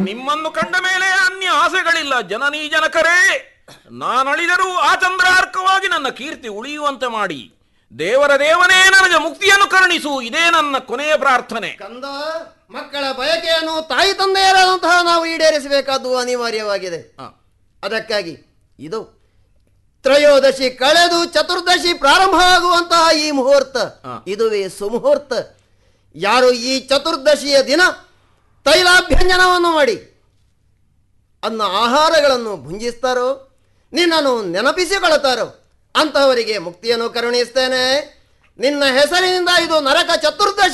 ನಿಮ್ಮನ್ನು ಕಂಡ ಮೇಲೆ ಅನ್ಯ ಆಸೆಗಳಿಲ್ಲ ಜನನೀ ಜನಕರೇ ನಾನಳಿದರೂ ಆ ಚಂದ್ರಾರ್ಕವಾಗಿ ನನ್ನ ಕೀರ್ತಿ ಉಳಿಯುವಂತೆ ಮಾಡಿ ದೇವರ ದೇವನೇ ನನಗೆ ಮುಕ್ತಿಯನ್ನು ಕರುಣಿಸು ಇದೇ ನನ್ನ ಕೊನೆಯ ಪ್ರಾರ್ಥನೆ ಕಂದ ಮಕ್ಕಳ ಬಯಕೆಯನ್ನು ತಾಯಿ ತಂದೆಯರಾದಂತಹ ನಾವು ಈಡೇರಿಸಬೇಕಾದ್ದು ಅನಿವಾರ್ಯವಾಗಿದೆ ಆ, ಅದಕ್ಕಾಗಿ ಇದು ತ್ರಯೋದಶಿ ಕಳೆದು ಚತುರ್ದಶಿ ಪ್ರಾರಂಭ ಆಗುವಂತಹ ಈ ಮುಹೂರ್ತ ಆ. ಇದುವೇ ಸುಮುಹೂರ್ತ ಯಾರು ಈ ಚತುರ್ದಶಿಯ ದಿನ ತೈಲಾಭ್ಯಂಜನವನ್ನು ಮಾಡಿ ಅನ್ನ ಆಹಾರಗಳನ್ನು ಭುಂಜಿಸ್ತಾರೋ ನಿನ್ನನ್ನು ನೆನಪಿಸಿಕೊಳ್ಳುತ್ತಾರೋ ಅಂತಹವರಿಗೆ ಮುಕ್ತಿಯನ್ನು ಕರುಣಿಸ್ತೇನೆ ನಿನ್ನ ಹೆಸರಿನಿಂದ ಇದು ನರಕ ಚತುರ್ದಶಿ